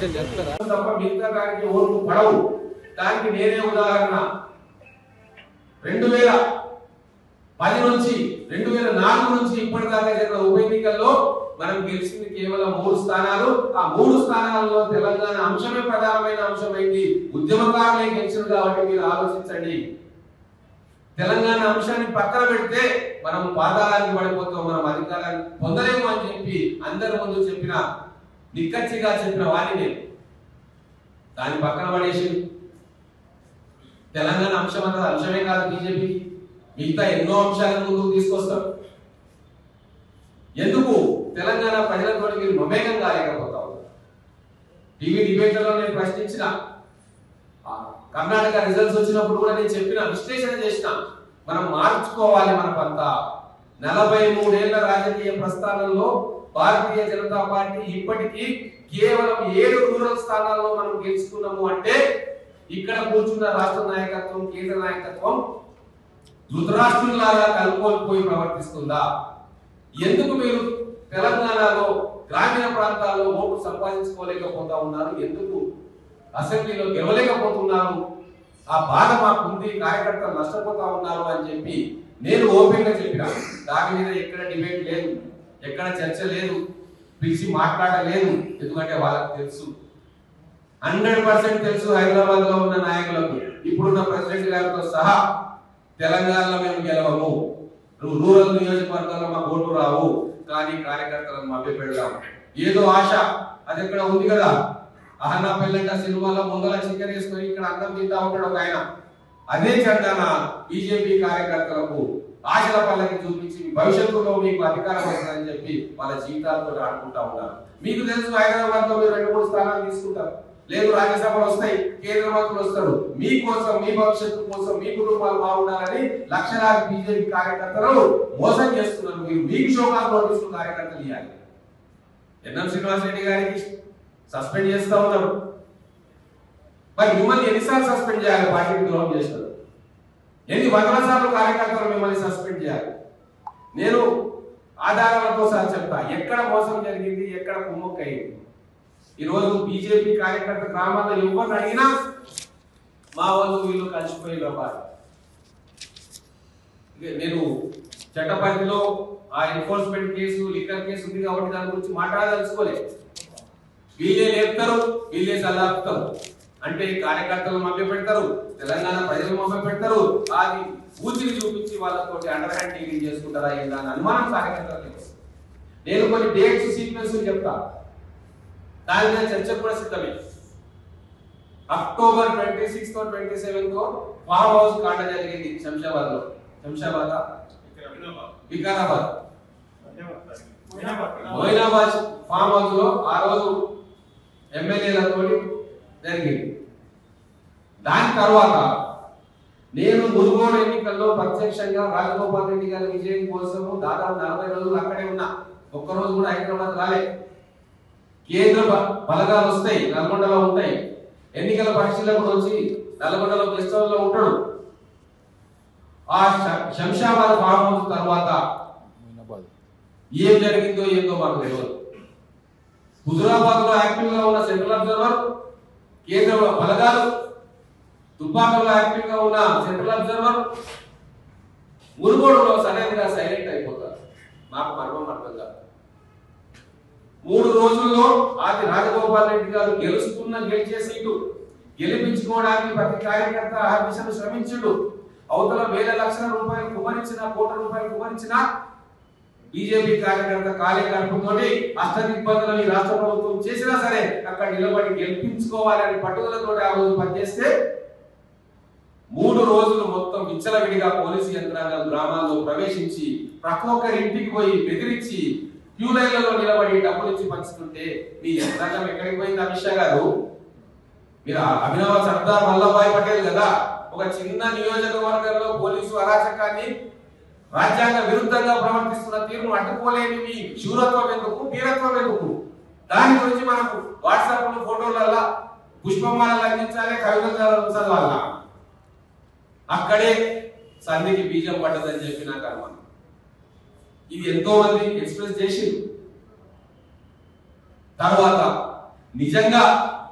కొంచెం చెప్తారా తప్ప మిగతా దానికి ఓట్లు పడవు దానికి నేనే ఉదాహరణ రెండు వేల పది నుంచి రెండు వేల నాలుగు నుంచి ఇప్పటిదాకా జరిగిన ఉప ఎన్నికల్లో మనం గెలిచింది కేవలం మూడు స్థానాలు ఆ మూడు స్థానాల్లో తెలంగాణ అంశమే ప్రధానమైన అంశమైంది ఉద్యమకారులే గెలిచింది కాబట్టి మీరు ఆలోచించండి తెలంగాణ అంశాన్ని పక్కన పెడితే మనం పాతాళానికి పడిపోతాం మనం అధికారాన్ని పొందలేము అని చెప్పి అందరి ముందు చెప్పిన నిక్కచ్చిగా చెప్పిన వాడిని నేను దాని పక్కన పడేసి తెలంగాణ అంశం అన్నది అంశమే కాదు బీజేపీ మిగతా ఎన్నో అంశాలను ముందుకు తీసుకొస్తాం ఎందుకు తెలంగాణ ప్రజలతో మీరు మమేకం కాలేకపోతా ఉన్నారు టీవీ డిబేట్లలో నేను ప్రశ్నించిన ఆ, కర్ణాటక రిజల్ట్స్ వచ్చినప్పుడు కూడా నేను చెప్పిన విశ్లేషణ చేసిన మనం మార్చుకోవాలి మన పంత నలభై మూడేళ్ల రాజకీయ ప్రస్థానంలో భారతీయ జనతా పార్టీ ఇప్పటికీ కేవలం ఏడు రూరల్ స్థానాల్లో మనం గెలుచుకున్నాము అంటే ఇక్కడ కూర్చున్న రాష్ట్ర నాయకత్వం కేంద్ర నాయకత్వం ధృతరాష్ట్రులాగా కలుపుకోల్పోయి ప్రవర్తిస్తుందా ఎందుకు మీరు తెలంగాణలో గ్రామీణ ప్రాంతాల్లో ఓటు సంపాదించుకోలేకపోతా ఉన్నారు ఎందుకు అసెంబ్లీలో గెలవలేకపోతున్నారు ఆ బాధ మాకుంది కార్యకర్తలు నష్టపోతా ఉన్నారు అని చెప్పి నేను ఓపెన్ గా చెప్పిన దాని మీద ఎక్కడ డిబేట్ లేదు ఎక్కడ చర్చ లేదు పిలిచి మాట్లాడలేదు ఎందుకంటే వాళ్ళకి తెలుసు హండ్రెడ్ పర్సెంట్ తెలుసు హైదరాబాద్ లో ఉన్న నాయకులకు ఇప్పుడున్న ప్రెసిడెంట్ గారితో సహా తెలంగాణలో మేము గెలవము రూ- రూరల్ నియోజకవర్గాల్లో మాకు ఓటు రావు కానీ కార్యకర్తలను మభ్య పెడదాం ఏదో ఆశ అది ఎక్కడ ఉంది కదా అహన్నా పెళ్ళంట సినిమాలో ముందల చికెన్ వేసుకొని ఇక్కడ అన్నం తింటా ఉంటాడు ఒక ఆయన అదే చందాన బీజేపీ కార్యకర్తలకు ఆశల పల్లకి చూపించి మీ భవిష్యత్తులో మీకు అధికారం వస్తుందని చెప్పి వాళ్ళ జీవితాలతో ఆడుకుంటా ఉన్నారు మీకు తెలుసు హైదరాబాద్ లో మీరు రెండు మూడు స్థానాలు తీసుకుంటారు లేదు రాజ్యసభలు వస్తాయి కేంద్ర మంత్రులు వస్తారు మీకోసం మీ భవిష్యత్తు కోసం మీ కుటుంబాలు బాగుండాలని లక్షలాది బీజేపీ కార్యకర్తలు మోసం చేస్తున్నారు మీరు మీకు శోకాలు నోటీసులు కార్యకర్తలు ఇవ్వాలి ఎన్ఎం శ్రీనివాస్ రెడ్డి గారికి సస్పెండ్ చేస్తా ఉన్నారు మరి మిమ్మల్ని ఎన్నిసార్లు సస్పెండ్ చేయాలి పార్టీకి ద్రోహం చేసినారు ఎన్ని వందల సార్లు కార్యకర్తలు మిమ్మల్ని సస్పెండ్ చేయాలి నేను ఆధారాలతో సహా చెప్తా ఎక్కడ మోసం జరిగింది ఎక్కడ కుమ్మక్క అయింది ఈరోజు బీజేపీ కార్యకర్త గ్రామాల్లో ఎవరిని అడిగినా మా వాళ్ళు వీళ్ళు కలిసిపోయి వ్యాపారం ఇక నేను చట్టపరిధిలో ఆ ఎన్ఫోర్స్మెంట్ కేసు లిక్కర్ కేసు ఉంది కాబట్టి దాని గురించి మాట్లాడదలుచుకోలేదు వీళ్ళే లేపుతారు వీళ్ళే సల్లాపుతారు అంటే కార్యకర్తలు మభ్య పెడతారు తెలంగాణ ప్రజలు మభ్య పెడతారు అది ఊచిని చూపించి వాళ్ళతోటి అండర్ హ్యాండ్ డీలింగ్ చేసుకుంటారా ఏందా అని అనుమానం కార్యకర్తలకు వస్తుంది. నేను కొన్ని డేట్స్ సీక్వెన్స్ చెప్తా దాని మీద చర్చ కూడా సిద్ధమే అక్టోబర్ ట్వంటీ సిక్స్ తో ట్వంటీ సెవెన్ తో ఫామ్ హౌస్ కాండ జరిగింది శంషాబాద్ లో శంషాబాద్ వికారాబాద్ మొయినాబాద్ ఫామ్ హౌస్ లో ఆ రోజు ఎమ్మెల్యేలతో జరిగింది దాని తర్వాత నేను మునుగోడు ఎన్నికల్లో ప్రత్యక్షంగా రాజగోపాల్ రెడ్డి గారి విజయం కోసము దాదాపు నలభై రోజులు అక్కడే ఉన్నా ఒక్కరోజు కూడా హైదరాబాద్ రాలే కేంద్ర బ- బలగాలు వస్తాయి నల్గొండలో ఉంటాయి ఎన్నికల పరిశీలకుడు వచ్చి నల్గొండలో గెస్ట్ హౌస్ లో ఉంటాడు ఆ శ- శంషాబాద్ ఫామ్ హౌస్ తర్వాత ఏం జరిగిందో ఏందో మాకు తెలియదు హుజురాబాద్ లో యాక్టివ్ గా ఉన్న సెంట్రల్ అబ్జర్వర్ కేంద్ర బలగాలు తుపాకులో యాక్టివ్ గా ఉన్న సెంట్రల్ అబ్జర్వర్ మునుగోడులో సడన్ గా సైలెంట్ అయిపోతారు మాకు మర్మం అర్థం కాదు మూడు రోజుల్లో ఆది రాజగోపాల్ రెడ్డి గారు గెలుస్తున్న గెలిచే సీటు గెలిపించుకోవడానికి ప్రతి కార్యకర్త అహర్నిశలు శ్రమించుడు అవతల వేల లక్షల రూపాయలు కుమరించిన కోట్ల రూపాయలు కుమరించిన బీజేపీ కార్యకర్త కార్యకర్తతోటి అష్టదిగ్బంధనం ఈ రాష్ట్ర ప్రభుత్వం చేసినా సరే అక్కడ నిలబడి గెలిపించుకోవాలని పట్టుదలతో ఆ రోజు పనిచేస్తే మూడు రోజులు మొత్తం విచ్చలవిడిగా పోలీసు యంత్రాంగం గ్రామాల్లో ప్రవేశించి ప్రతి ఒక్కరి ఇంటికి పోయి బెదిరించి క్యూ లైన్లలో నిలబడి డబ్బులు ఇచ్చి పంచుతుంటే మీ యంత్రాంగం ఎక్కడికి పోయింది అమిత్ షా గారు మీరు ఆ అభినవ సర్దార్ వల్లభాయ్ పటేల్ కదా ఒక చిన్న నియోజకవర్గంలో పోలీసు అరాచకాన్ని రాజ్యాంగ విరుద్ధంగా ప్రవర్తిస్తున్న తీరును అడ్డుకోలేని మీ శూరత్వం ఎందుకు వీరత్వం ఎందుకు దాని గురించి మనకు వాట్సాప్ లో ఫోటోలల్లా పుష్పమాలలు అందించాలి కవితలు చదవాల అక్కడే సంధికి బీజం పడ్డదని చెప్పి నాకు అనుమానం ఇది ఎంతో మంది ఎక్స్ప్రెస్ చేసి తర్వాత నిజంగా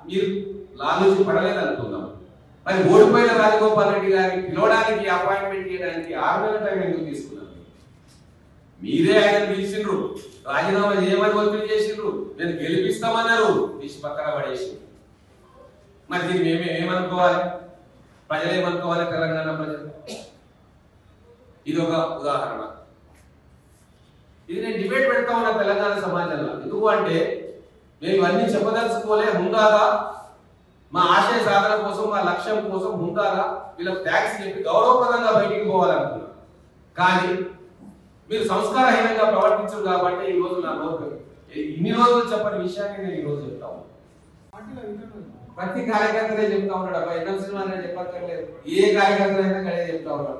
మీరు లాలూచి పడలేదు అనుకుందాం మరి ఓడిపోయిన రాజగోపాల్ రెడ్డి గారిని పిలవడానికి అపాయింట్మెంట్ చేయడానికి ఆరు నెలల టైం ఎందుకు తీసుకున్నారు మీరే ఆయన పిలిచిండ్రు రాజీనామా చేయమని ఒత్తిడి చేసిండ్రు నేను గెలిపిస్తామన్నారు తీసి పక్కన పడేసి మరి దీన్ని మేము ఏమనుకోవాలి ప్రజలు ఏమనుకోవాలి తెలంగాణ ప్రజలు ఇది ఒక ఉదాహరణ ఇది నేను డిబేట్ పెడతా ఉన్నా తెలంగాణ సమాజంలో ఎందుకు అంటే మేము ఇవన్నీ చెప్పదలుచుకోలే హుందాగా మా ఆశయ సాధన కోసం మా లక్ష్యం కోసం హుందాగా వీళ్ళకి ట్యాక్స్ చెప్పి గౌరవప్రదంగా బయటికి పోవాలనుకున్నాం కానీ మీరు సంస్కారహీనంగా ప్రవర్తించరు కాబట్టి ఈ రోజు నా నోరు ఇన్ని రోజులు చెప్పని విషయాన్ని నేను ఈ రోజు చెప్తా ఉన్నాను ప్రతి కార్యకర్తనే చెప్తా ఉన్నాడు అబ్బా ఎన్నో సినిమా చెప్పక్కర్లేదు ఏ కార్యకర్త అయినా కడే చెప్తా ఉన్నాడు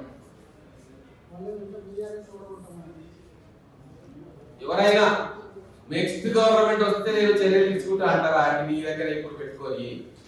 ఎవరైనా నెక్స్ట్ గవర్నమెంట్ వస్తే నేను చర్యలు తీసుకుంటా అంటారా అది నీ దగ్గర ఇప్పుడు పెట్టుకొని